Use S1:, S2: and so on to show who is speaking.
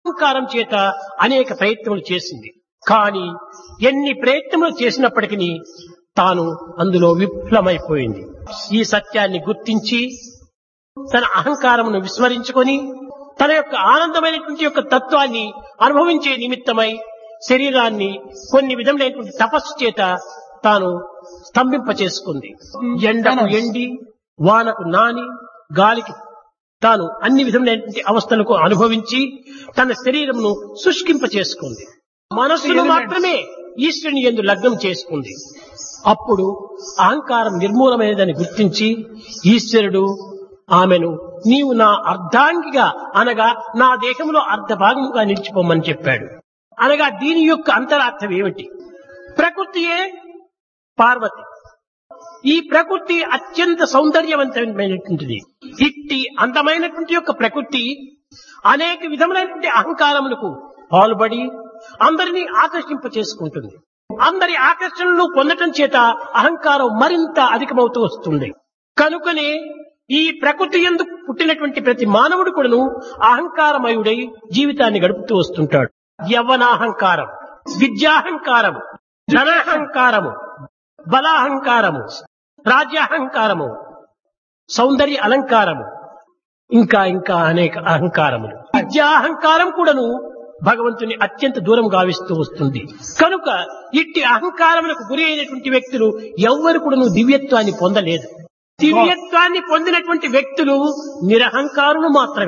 S1: అహంకారం చేత అనేక ప్రయత్నములు చేసింది కానీ ఎన్ని ప్రయత్నములు చేసినప్పటికీ తాను అందులో విఫలమైపోయింది ఈ సత్యాన్ని గుర్తించి తన అహంకారమును విస్మరించుకొని తన యొక్క ఆనందమైనటువంటి యొక్క తత్వాన్ని అనుభవించే నిమిత్తమై శరీరాన్ని కొన్ని విధములైనటువంటి తపస్సు చేత తాను స్తంభింప చేసుకుంది ఎండకు ఎండి వానకు నాని గాలికి తాను అన్ని విధములైనటువంటి అవస్థలకు అనుభవించి తన శరీరమును శుష్కింప చేసుకుంది మనస్సును మాత్రమే ఈశ్వరుని ఎందు లగ్నం చేసుకుంది అప్పుడు అహంకారం నిర్మూలమైనదని గుర్తించి ఈశ్వరుడు ఆమెను నీవు నా అర్ధాంగిగా అనగా నా దేహంలో అర్ధ భాగముగా నిలిచిపోమని చెప్పాడు అనగా దీని యొక్క అంతరార్థం ఏమిటి ప్రకృతియే పార్వతి ఈ ప్రకృతి అత్యంత సౌందర్యవంతమైనటువంటిది ఇట్టి అందమైనటువంటి యొక్క ప్రకృతి అనేక విధములైనటువంటి అహంకారములకు పాల్పడి అందరినీ ఆకర్షింప చేసుకుంటుంది అందరి ఆకర్షణలు పొందటం చేత అహంకారం మరింత అధికమవుతూ వస్తుంది కనుకనే ఈ ప్రకృతి ఎందు పుట్టినటువంటి ప్రతి మానవుడు కూడాను అహంకారమయుడై జీవితాన్ని గడుపుతూ వస్తుంటాడు యవ్వనాహంకారం విద్యాహంకారం ధనాహంకారము బలాహంకారము రాజ్యాహంకారము సౌందర్య అలంకారము ఇంకా ఇంకా అనేక అహంకారములు విద్యాహంకారం కూడాను భగవంతుని అత్యంత దూరం గావిస్తూ వస్తుంది కనుక ఇట్టి అహంకారములకు గురి అయినటువంటి వ్యక్తులు ఎవ్వరు కూడాను దివ్యత్వాన్ని పొందలేదు దివ్యత్వాన్ని పొందినటువంటి వ్యక్తులు నిరహంకారులు మాత్రమే